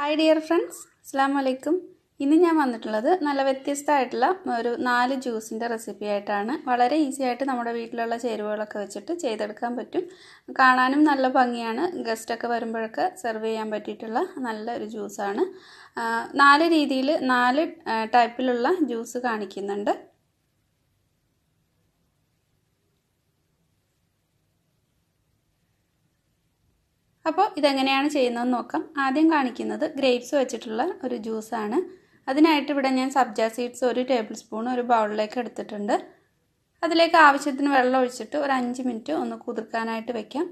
hi dear friends അസ്സാം വലൈക്കും ഇന്ന് ഞാൻ വന്നിട്ടുള്ളത് നല്ല വ്യത്യസ്തമായിട്ടുള്ള ഒരു നാല് ജ്യൂസിൻ്റെ റെസിപ്പി ആയിട്ടാണ് വളരെ ഈസി ആയിട്ട് നമ്മുടെ വീട്ടിലുള്ള ചേരുവകളൊക്കെ വെച്ചിട്ട് ചെയ്തെടുക്കാൻ പറ്റും കാണാനും നല്ല ഭംഗിയാണ് ഗസ്റ്റൊക്കെ വരുമ്പോഴൊക്കെ സെർവ് ചെയ്യാൻ പറ്റിയിട്ടുള്ള നല്ല ഒരു ജ്യൂസാണ് നാല് രീതിയിൽ നാല് ടൈപ്പിലുള്ള ജ്യൂസ് കാണിക്കുന്നുണ്ട് അപ്പോൾ ഇതെങ്ങനെയാണ് ചെയ്യുന്നതെന്ന് നോക്കാം ആദ്യം കാണിക്കുന്നത് ഗ്രേപ്സ് വെച്ചിട്ടുള്ള ഒരു ജ്യൂസാണ് അതിനായിട്ട് ഇവിടെ ഞാൻ സബ്ജ സീഡ്സ് ഒരു ടേബിൾ സ്പൂൺ ഒരു ബൗളിലേക്ക് എടുത്തിട്ടുണ്ട് അതിലേക്ക് ആവശ്യത്തിന് വെള്ളം ഒഴിച്ചിട്ട് ഒരു അഞ്ച് മിനിറ്റ് ഒന്ന് കുതിർക്കാനായിട്ട് വെക്കാം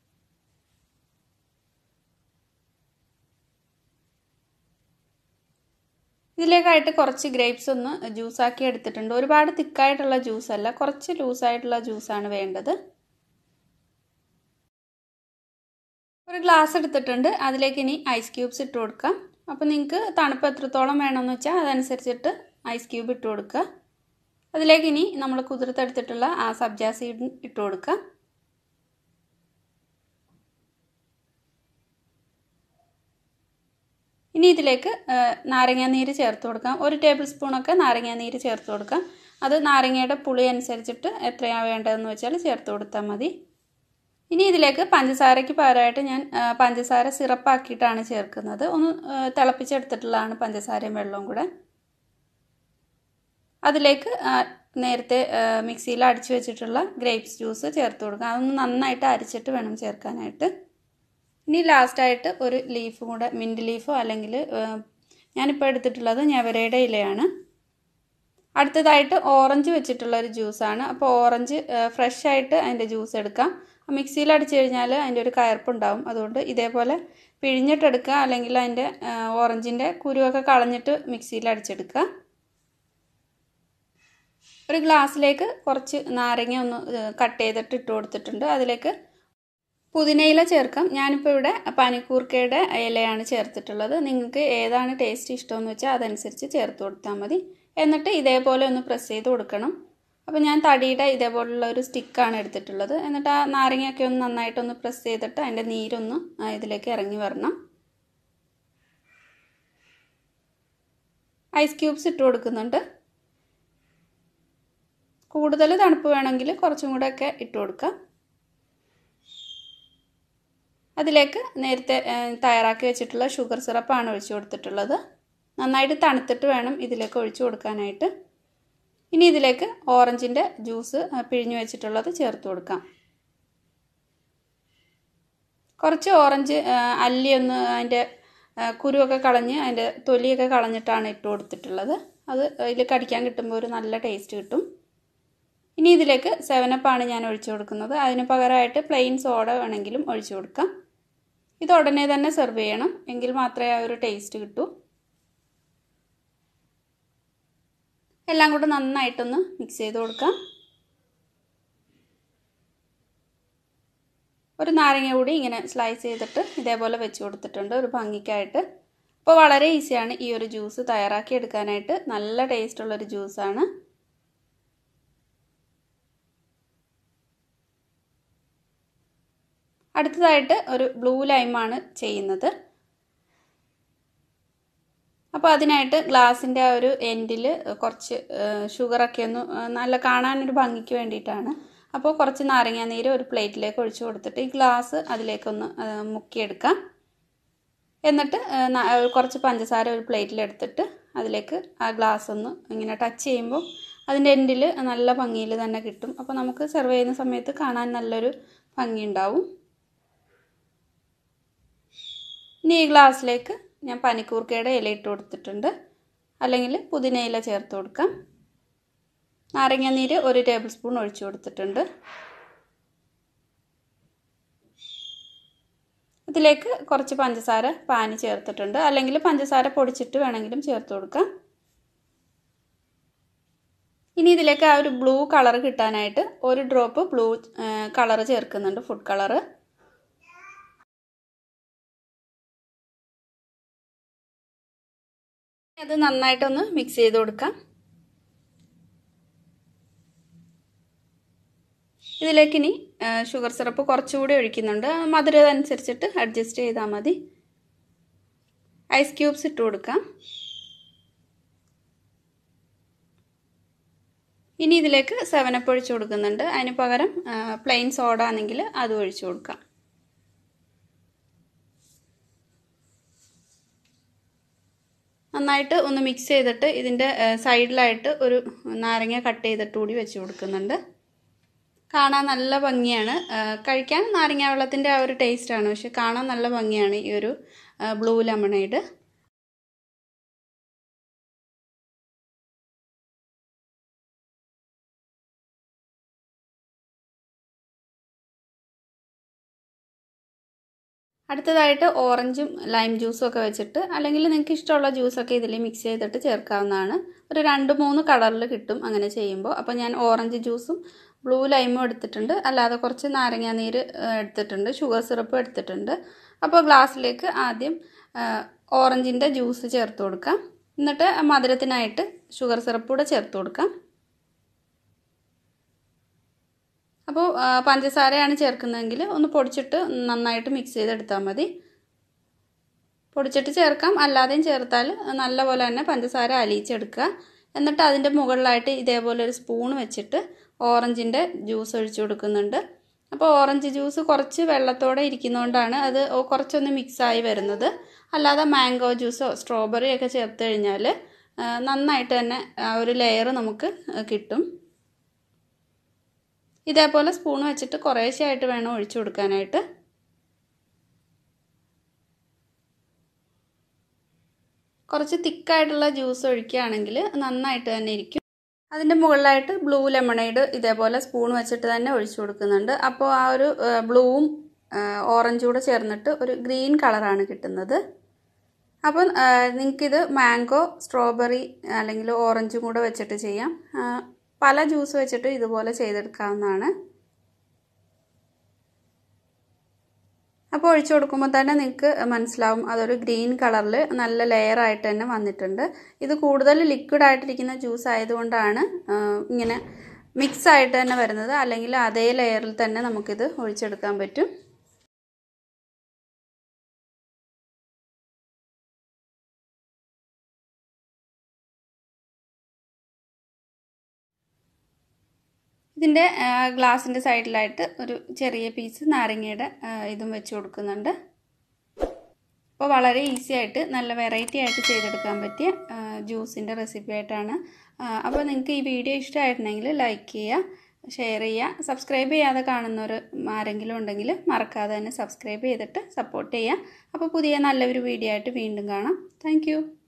ഇതിലേക്കായിട്ട് കുറച്ച് ഗ്രേപ്സ് ഒന്ന് ജ്യൂസാക്കി എടുത്തിട്ടുണ്ട് ഒരുപാട് തിക്കായിട്ടുള്ള ജ്യൂസല്ല കുറച്ച് ലൂസായിട്ടുള്ള ജ്യൂസാണ് വേണ്ടത് ഒരു ഗ്ലാസ് എടുത്തിട്ടുണ്ട് അതിലേക്ക് ഇനി ഐസ് ക്യൂബ്സ് ഇട്ട് കൊടുക്കാം അപ്പോൾ നിങ്ങൾക്ക് തണുപ്പ് എത്രത്തോളം വേണമെന്ന് വെച്ചാൽ അതനുസരിച്ചിട്ട് ഐസ് ക്യൂബ് ഇട്ട് കൊടുക്കുക അതിലേക്ക് ഇനി നമ്മൾ കുതിർത്തെടുത്തിട്ടുള്ള ആ സബ്ജാ സീഡ് ഇട്ട് കൊടുക്കുക ഇനി ഇതിലേക്ക് നാരങ്ങാനീര് ചേർത്ത് കൊടുക്കാം ഒരു ടേബിൾ സ്പൂണൊക്കെ നാരങ്ങാനീര് ചേർത്ത് കൊടുക്കാം അത് നാരങ്ങയുടെ പുളി അനുസരിച്ചിട്ട് എത്രയാണ് വേണ്ടതെന്ന് വെച്ചാൽ ചേർത്ത് കൊടുത്താൽ മതി ഇനി ഇതിലേക്ക് പഞ്ചസാരയ്ക്ക് പകരമായിട്ട് ഞാൻ പഞ്ചസാര സിറപ്പാക്കിയിട്ടാണ് ചേർക്കുന്നത് ഒന്ന് തിളപ്പിച്ചെടുത്തിട്ടുള്ളതാണ് പഞ്ചസാരയും വെള്ളവും കൂടെ അതിലേക്ക് നേരത്തെ മിക്സിയിൽ അടിച്ചു വെച്ചിട്ടുള്ള ഗ്രേപ്സ് ജ്യൂസ് ചേർത്ത് കൊടുക്കുക അതൊന്ന് നന്നായിട്ട് അരിച്ചിട്ട് വേണം ചേർക്കാനായിട്ട് ഇനി ലാസ്റ്റായിട്ട് ഒരു ലീഫ് കൂടെ മിൻറ്റ് ലീഫോ അല്ലെങ്കിൽ ഞാനിപ്പോൾ എടുത്തിട്ടുള്ളത് ഞവരയുടെ ഇലയാണ് അടുത്തതായിട്ട് ഓറഞ്ച് വെച്ചിട്ടുള്ള ഒരു ജ്യൂസാണ് അപ്പോൾ ഓറഞ്ച് ഫ്രഷ് ആയിട്ട് അതിൻ്റെ ജ്യൂസ് എടുക്കാം മിക്സിയിൽ അടിച്ചു കഴിഞ്ഞാൽ അതിൻ്റെ ഒരു കയർപ്പുണ്ടാവും അതുകൊണ്ട് ഇതേപോലെ പിഴിഞ്ഞിട്ടെടുക്കുക അല്ലെങ്കിൽ അതിൻ്റെ ഓറഞ്ചിൻ്റെ കുരുവൊക്കെ കളഞ്ഞിട്ട് മിക്സിയിൽ അടിച്ചെടുക്കുക ഒരു ഗ്ലാസ്സിലേക്ക് കുറച്ച് നാരങ്ങ ഒന്ന് കട്ട് ചെയ്തിട്ട് ഇട്ട് കൊടുത്തിട്ടുണ്ട് അതിലേക്ക് പുതിനയില ചേർക്കാം ഞാനിപ്പോൾ ഇവിടെ പനിക്കൂർക്കയുടെ ഇലയാണ് ചേർത്തിട്ടുള്ളത് നിങ്ങൾക്ക് ഏതാണ് ടേസ്റ്റ് ഇഷ്ടമെന്ന് വെച്ചാൽ അതനുസരിച്ച് ചേർത്ത് കൊടുത്താൽ മതി എന്നിട്ട് ഇതേപോലെ ഒന്ന് പ്രസ് ചെയ്ത് കൊടുക്കണം അപ്പോൾ ഞാൻ തടിയുടെ ഇതേപോലുള്ള ഒരു സ്റ്റിക്കാണ് എടുത്തിട്ടുള്ളത് എന്നിട്ട് ആ നാരങ്ങയൊക്കെ ഒന്ന് നന്നായിട്ടൊന്ന് പ്രസ് ചെയ്തിട്ട് അതിൻ്റെ നീരൊന്ന് ഇതിലേക്ക് ഇറങ്ങി വരണം ഐസ് ക്യൂബ്സ് ഇട്ട് കൊടുക്കുന്നുണ്ട് കൂടുതൽ തണുപ്പ് വേണമെങ്കിൽ കുറച്ചും കൂടെ ഒക്കെ ഇട്ട് കൊടുക്കാം അതിലേക്ക് നേരത്തെ തയ്യാറാക്കി വെച്ചിട്ടുള്ള ഷുഗർ സിറപ്പാണ് ഒഴിച്ചു കൊടുത്തിട്ടുള്ളത് നന്നായിട്ട് തണുത്തിട്ട് വേണം ഇതിലേക്ക് ഒഴിച്ചു കൊടുക്കാനായിട്ട് ഇനി ഇതിലേക്ക് ഓറഞ്ചിൻ്റെ ജ്യൂസ് പിഴിഞ്ഞു വെച്ചിട്ടുള്ളത് ചേർത്ത് കൊടുക്കാം കുറച്ച് ഓറഞ്ച് അല്ലി ഒന്ന് അതിൻ്റെ കുരുവൊക്കെ കളഞ്ഞ് അതിൻ്റെ തൊലിയൊക്കെ കളഞ്ഞിട്ടാണ് ഇട്ട് കൊടുത്തിട്ടുള്ളത് അത് അതിൽ കടിക്കാൻ കിട്ടുമ്പോൾ ഒരു നല്ല ടേസ്റ്റ് കിട്ടും ഇനി ഇതിലേക്ക് സെവനപ്പാണ് ഞാൻ ഒഴിച്ചു കൊടുക്കുന്നത് അതിന് പകരമായിട്ട് പ്ലെയിൻ സോഡ വേണമെങ്കിലും ഒഴിച്ചു കൊടുക്കാം ഇത് ഉടനെ തന്നെ സെർവ് ചെയ്യണം എങ്കിൽ മാത്രമേ ആ ഒരു ടേസ്റ്റ് കിട്ടൂ എല്ലാം കൂടെ നന്നായിട്ടൊന്ന് മിക്സ് ചെയ്ത് കൊടുക്കാം ഒരു നാരങ്ങ കൂടി ഇങ്ങനെ സ്ലൈസ് ചെയ്തിട്ട് ഇതേപോലെ വെച്ച് കൊടുത്തിട്ടുണ്ട് ഒരു ഭംഗിക്കായിട്ട് അപ്പോൾ വളരെ ഈസിയാണ് ഈ ഒരു ജ്യൂസ് തയ്യാറാക്കി എടുക്കാനായിട്ട് നല്ല ടേസ്റ്റുള്ളൊരു ജ്യൂസാണ് അടുത്തതായിട്ട് ഒരു ബ്ലൂ ലൈമാണ് ചെയ്യുന്നത് അപ്പോൾ അതിനായിട്ട് ഗ്ലാസിൻ്റെ ആ ഒരു എൻഡിൽ കുറച്ച് ഷുഗറൊക്കെ ഒന്ന് നല്ല കാണാനൊരു ഭംഗിക്ക് വേണ്ടിയിട്ടാണ് അപ്പോൾ കുറച്ച് നാരങ്ങാനീര് ഒരു പ്ലേറ്റിലേക്ക് ഒഴിച്ചു കൊടുത്തിട്ട് ഈ ഗ്ലാസ് അതിലേക്കൊന്ന് മുക്കിയെടുക്കാം എന്നിട്ട് കുറച്ച് പഞ്ചസാര ഒരു പ്ലേറ്റിലെടുത്തിട്ട് അതിലേക്ക് ആ ഗ്ലാസ് ഒന്ന് ഇങ്ങനെ ടച്ച് ചെയ്യുമ്പോൾ അതിൻ്റെ എൻഡിൽ നല്ല ഭംഗിയിൽ തന്നെ കിട്ടും അപ്പോൾ നമുക്ക് സെർവ് ചെയ്യുന്ന സമയത്ത് കാണാൻ നല്ലൊരു ഭംഗി ഉണ്ടാവും ഇനി ഈ ഗ്ലാസ്സിലേക്ക് ഞാൻ പനിക്കൂർക്കയുടെ ഇല ഇട്ട് കൊടുത്തിട്ടുണ്ട് അല്ലെങ്കിൽ പുതിന ഇല ചേർത്ത് കൊടുക്കാം നാരങ്ങാനീര് ഒരു ടേബിൾ സ്പൂൺ ഒഴിച്ചു കൊടുത്തിട്ടുണ്ട് ഇതിലേക്ക് കുറച്ച് പഞ്ചസാര പാനി ചേർത്തിട്ടുണ്ട് അല്ലെങ്കിൽ പഞ്ചസാര പൊടിച്ചിട്ട് വേണമെങ്കിലും ചേർത്ത് കൊടുക്കാം ഇനി ഇതിലേക്ക് ആ ഒരു ബ്ലൂ കളർ കിട്ടാനായിട്ട് ഒരു ഡ്രോപ്പ് ബ്ലൂ കളർ ചേർക്കുന്നുണ്ട് ഫുഡ് കളറ് അത് നന്നായിട്ടൊന്ന് മിക്സ് ചെയ്ത് കൊടുക്കാം ഇതിലേക്ക് ഇനി ഷുഗർ സിറപ്പ് കുറച്ചുകൂടി ഒഴിക്കുന്നുണ്ട് മധുരം അനുസരിച്ചിട്ട് അഡ്ജസ്റ്റ് ചെയ്താൽ മതി ഐസ് ക്യൂബ്സ് ഇട്ട് കൊടുക്കാം ഇനി ഇതിലേക്ക് സെവനപ്പ് ഒഴിച്ചു കൊടുക്കുന്നുണ്ട് അതിന് പകരം പ്ലെയിൻ സോഡ ആണെങ്കിൽ അത് ഒഴിച്ചു കൊടുക്കാം നന്നായിട്ട് ഒന്ന് മിക്സ് ചെയ്തിട്ട് ഇതിൻ്റെ സൈഡിലായിട്ട് ഒരു നാരങ്ങ കട്ട് ചെയ്തിട്ട് കൂടി വെച്ച് കൊടുക്കുന്നുണ്ട് കാണാൻ നല്ല ഭംഗിയാണ് കഴിക്കാൻ നാരങ്ങ വെള്ളത്തിൻ്റെ ആ ഒരു ടേസ്റ്റാണ് പക്ഷെ കാണാൻ നല്ല ഭംഗിയാണ് ഈ ഒരു ബ്ലൂ ലെമണേഡ് അടുത്തതായിട്ട് ഓറഞ്ചും ലൈം ജ്യൂസും ഒക്കെ വെച്ചിട്ട് അല്ലെങ്കിൽ നിങ്ങൾക്ക് ഇഷ്ടമുള്ള ജ്യൂസൊക്കെ ഇതിൽ മിക്സ് ചെയ്തിട്ട് ചേർക്കാവുന്നതാണ് ഒരു രണ്ട് മൂന്ന് കളറിൽ കിട്ടും അങ്ങനെ ചെയ്യുമ്പോൾ അപ്പോൾ ഞാൻ ഓറഞ്ച് ജ്യൂസും ബ്ലൂ ലൈമും എടുത്തിട്ടുണ്ട് അല്ലാതെ കുറച്ച് നാരങ്ങാ നീര് എടുത്തിട്ടുണ്ട് ഷുഗർ സിറപ്പ് എടുത്തിട്ടുണ്ട് അപ്പോൾ ഗ്ലാസ്സിലേക്ക് ആദ്യം ഓറഞ്ചിൻ്റെ ജ്യൂസ് ചേർത്ത് കൊടുക്കാം എന്നിട്ട് മധുരത്തിനായിട്ട് ഷുഗർ സിറപ്പ് കൂടെ ചേർത്ത് കൊടുക്കാം അപ്പോൾ പഞ്ചസാരയാണ് ചേർക്കുന്നതെങ്കിൽ ഒന്ന് പൊടിച്ചിട്ട് നന്നായിട്ട് മിക്സ് ചെയ്തെടുത്താൽ മതി പൊടിച്ചിട്ട് ചേർക്കാം അല്ലാതെയും ചേർത്താൽ നല്ലപോലെ തന്നെ പഞ്ചസാര അലിയിച്ചെടുക്കുക എന്നിട്ട് അതിൻ്റെ മുകളിലായിട്ട് ഇതേപോലെ ഒരു സ്പൂൺ വെച്ചിട്ട് ഓറഞ്ചിൻ്റെ ജ്യൂസ് ഒഴിച്ചു കൊടുക്കുന്നുണ്ട് അപ്പോൾ ഓറഞ്ച് ജ്യൂസ് കുറച്ച് വെള്ളത്തോടെ ഇരിക്കുന്നതുകൊണ്ടാണ് അത് കുറച്ചൊന്ന് മിക്സായി വരുന്നത് അല്ലാതെ മാംഗോ ജ്യൂസോ സ്ട്രോബെറി ഒക്കെ ചേർത്ത് കഴിഞ്ഞാൽ നന്നായിട്ട് തന്നെ ആ ഒരു ലെയർ നമുക്ക് കിട്ടും ഇതേപോലെ സ്പൂൺ വെച്ചിട്ട് കുറേശ്ശെയായിട്ട് വേണം ഒഴിച്ചു കൊടുക്കാനായിട്ട് കുറച്ച് തിക്കായിട്ടുള്ള ജ്യൂസ് ഒഴിക്കുകയാണെങ്കിൽ നന്നായിട്ട് തന്നെ ഇരിക്കും അതിൻ്റെ മുകളിലായിട്ട് ബ്ലൂ ലെമണൈഡ് ഇതേപോലെ സ്പൂൺ വെച്ചിട്ട് തന്നെ ഒഴിച്ചു കൊടുക്കുന്നുണ്ട് അപ്പോൾ ആ ഒരു ബ്ലൂവും ഓറഞ്ചും കൂടെ ചേർന്നിട്ട് ഒരു ഗ്രീൻ കളറാണ് കിട്ടുന്നത് അപ്പം നിങ്ങൾക്കിത് മാംഗോ സ്ട്രോബെറി അല്ലെങ്കിൽ ഓറഞ്ചും കൂടെ വെച്ചിട്ട് ചെയ്യാം പല ജ്യൂസ് വെച്ചിട്ട് ഇതുപോലെ ചെയ്തെടുക്കാവുന്നതാണ് അപ്പോൾ ഒഴിച്ചു കൊടുക്കുമ്പോൾ തന്നെ നിങ്ങൾക്ക് മനസ്സിലാവും അതൊരു ഗ്രീൻ കളറിൽ നല്ല ലെയർ ആയിട്ട് തന്നെ വന്നിട്ടുണ്ട് ഇത് കൂടുതൽ ലിക്വിഡ് ആയിട്ടിരിക്കുന്ന ജ്യൂസ് ആയതുകൊണ്ടാണ് ഇങ്ങനെ മിക്സ് ആയിട്ട് തന്നെ വരുന്നത് അല്ലെങ്കിൽ അതേ ലെയറിൽ തന്നെ നമുക്കിത് ഒഴിച്ചെടുക്കാൻ പറ്റും ഇതിൻ്റെ ഗ്ലാസിൻ്റെ സൈഡിലായിട്ട് ഒരു ചെറിയ പീസ് നാരങ്ങയുടെ ഇതും വെച്ച് കൊടുക്കുന്നുണ്ട് അപ്പോൾ വളരെ ഈസി ആയിട്ട് നല്ല വെറൈറ്റി ആയിട്ട് ചെയ്തെടുക്കാൻ പറ്റിയ ജ്യൂസിൻ്റെ റെസിപ്പി ആയിട്ടാണ് അപ്പോൾ നിങ്ങൾക്ക് ഈ വീഡിയോ ഇഷ്ടമായിട്ടുണ്ടെങ്കിൽ ലൈക്ക് ചെയ്യുക ഷെയർ ചെയ്യുക സബ്സ്ക്രൈബ് ചെയ്യാതെ കാണുന്നവർ ആരെങ്കിലും ഉണ്ടെങ്കിൽ മറക്കാതെ തന്നെ സബ്സ്ക്രൈബ് ചെയ്തിട്ട് സപ്പോർട്ട് ചെയ്യുക അപ്പോൾ പുതിയ നല്ലൊരു വീഡിയോ ആയിട്ട് വീണ്ടും കാണാം താങ്ക്